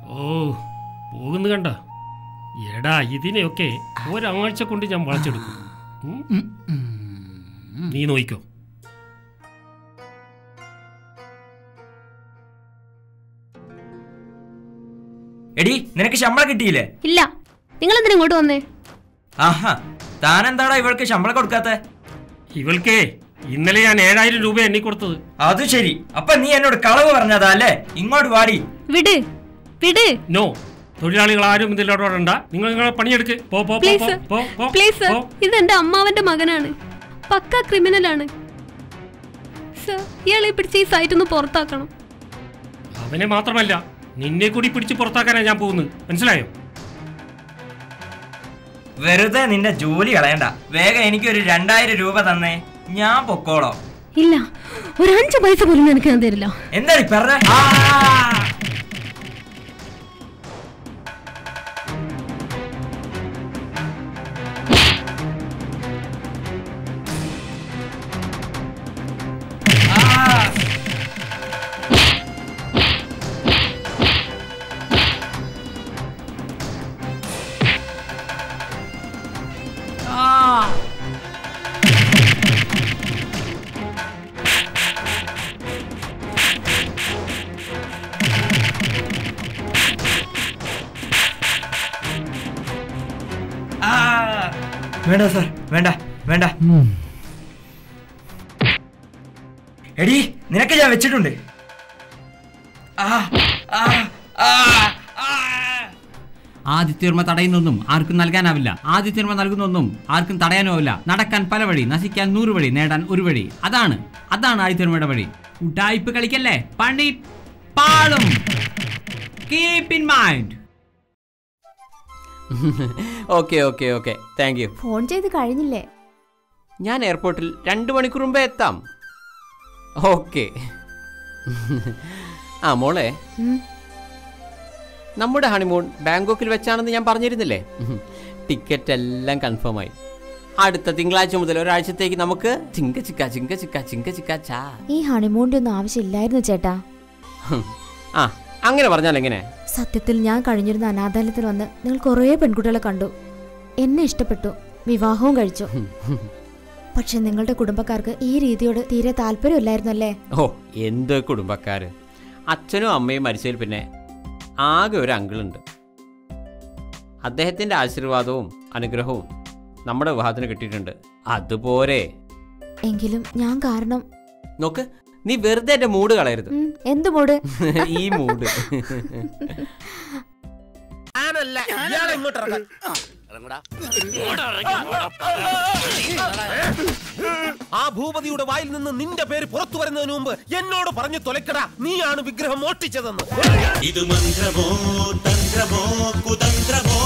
ഓ പോകുന്നു കണ്ട എടാ ഇതിനെയൊക്കെ ഒരാഴ്ച കൊണ്ട് ഞാൻ വളച്ചെടുക്കും ഉം? നീ നോയിക്കോ എടി നിനക്ക് ശമ്പളം കിട്ടിയില്ലേ ഇല്ല നിങ്ങൾ എന്തിനാ ഇങ്ങോട്ട് വന്നേ ആഹാ താനെന്താടാ ഇവൾക്ക് ശമ്പളം കൊടുക്കാത്ത ഇവൾക്കേ ഇന്നലെ ഞാൻ ഏഴായിരം രൂപ എണ്ണി കൊടുത്തത് അത് ശരി അപ്പൊ നീ എന്നോട് കളവ് പറഞ്ഞതാ അല്ലേ ഇങ്ങോട്ട് വാടി വിട് വിട് നോ തൊഴിലാളികൾ ആരും ഇതിൽ ഇടപെടണ്ട നിങ്ങൾ നിങ്ങളെ പണിയെടുക്ക് പോ പോ പോ, പ്ലീസ് പോ, പോ പോ, പ്ലീസ് സർ പോ. ഇത് എന്റെ അമ്മാവന്റെ മകനാണ് പക്ക ക്രിമിനലാണ് സർ ഇയാളെ പിടിച്ച് ഈ സൈറ്റ് ഒന്ന് പുറത്താക്കണം അവനെ മാത്രമല്ല നിന്നെ കൂടി പിടിച്ച് പുറത്താക്കാനാണ് ഞാൻ പോകുന്നത് മനസ്സിലായോ വെറുതെ നിന്റെ ജോലി കളയണ്ട വേഗം എനിക്കൊരു രണ്ടായിരം രൂപ തന്നേ ഞാൻ പൊക്കോളോ ഇല്ല ഒരു അഞ്ച് പൈസ പോലും എനിക്ക് ഞാൻ തരില്ല എന്താടി പറഞ്ഞ വേണ്ട സാർ വേണ്ട വേണ്ട എടി നിനക്ക് ഞാൻ വെച്ചിട്ടുണ്ട് ആ ആ ആ ആ ആദിത്യവർമ്മ തടയുന്നൊന്നും ആർക്കും നൽകാനാവില്ല ആദിത്യവർമ്മ നൽകുന്നൊന്നും ആർക്കും തടയാനാവില്ല നടക്കാൻ പല വഴി നശിക്കാൻ നൂറ് വഴി നേടാൻ ഒരു വഴി അതാണ് അതാണ് ആദിത്യവർമ്മയുടെ വഴി ഉടായ്പ് കളിക്കല്ലേ പണി പാളും keep in mind okay okay okay thank you phone ചെയ്ത് കഴിഞ്ഞില്ലേ ഞാൻ എയർപോർട്ടിൽ രണ്ട് മണിക്കൂർ മുമ്പേ എത്താം ഓക്കെ ആ മോളെ ഉം. നമ്മുടെ ഹണിമൂൺ ബാങ്കോക്കിൽ വെച്ചാണെന്ന് ഞാൻ പറഞ്ഞിരുന്നില്ലേ ഉം. ടിക്കറ്റ് എല്ലാം കൺഫേം ആയി അടുത്ത തിങ്കളാഴ്ച മുതൽ ഒരാഴ്ചത്തേക്ക് നമുക്ക് ചിങ്ക ചിക്ക ചിങ്ക ചിക്ക ചിങ്ക ചിക്ക ചാ ഈ ഹണിമൂണിന്റെ ഒന്നും ആവശ്യമില്ലായിരുന്നു ചേട്ടാ ഹും. ആ അങ്ങനെ പറഞ്ഞാൽ എങ്ങനെ സത്യത്തിൽ ഞാൻ കഴിഞ്ഞിരുന്ന അനാഥാലയത്തിൽ വന്ന് നിങ്ങൾ കുറേ പെൺകുട്ടികളെ കണ്ടു എന്നെ ഇഷ്ടപ്പെട്ടു വിവാഹവും കഴിച്ചു പക്ഷെ നിങ്ങളുടെ കുടുംബക്കാർക്ക് ഈ രീതിയോട് തീരെ താല്പര്യമില്ലായിരുന്നല്ലേ ഓ എന്ത് കുടുംബക്കാര് അച്ഛനും അമ്മയും മരിച്ചതിൽ പിന്നെ ആകെ ഒരു അങ്കിളുണ്ട് അദ്ദേഹത്തിൻ്റെ ആശീർവാദവും അനുഗ്രഹവും നമ്മുടെ വിവാഹത്തിന് കിട്ടിയിട്ടുണ്ട് അതുപോരെ എങ്കിലും ഞാൻ കാരണം നോക്ക് നീ വെറുതെ എൻ്റെ മൂഡ് കളയരുത് ഉം, എന്ത് മൂട് ഈ മൂഡ് ഞാനല്ല ഇയാളെ ഇങ്ങോട്ട് ഇറങ്ങാൻ ആ ഭൂപതിയുടെ വായിൽ നിന്ന് നിന്റെ പേര് പുറത്തു വരുന്നതിന് മുമ്പ് എന്നോട് പറഞ്ഞു തൊലക്കടാ നീയാണ് വിഗ്രഹം മോഷ്ടിച്ചതെന്ന് ഇത് മന്ത്രമോ തന്ത്രമോ കുതന്ത്രമോ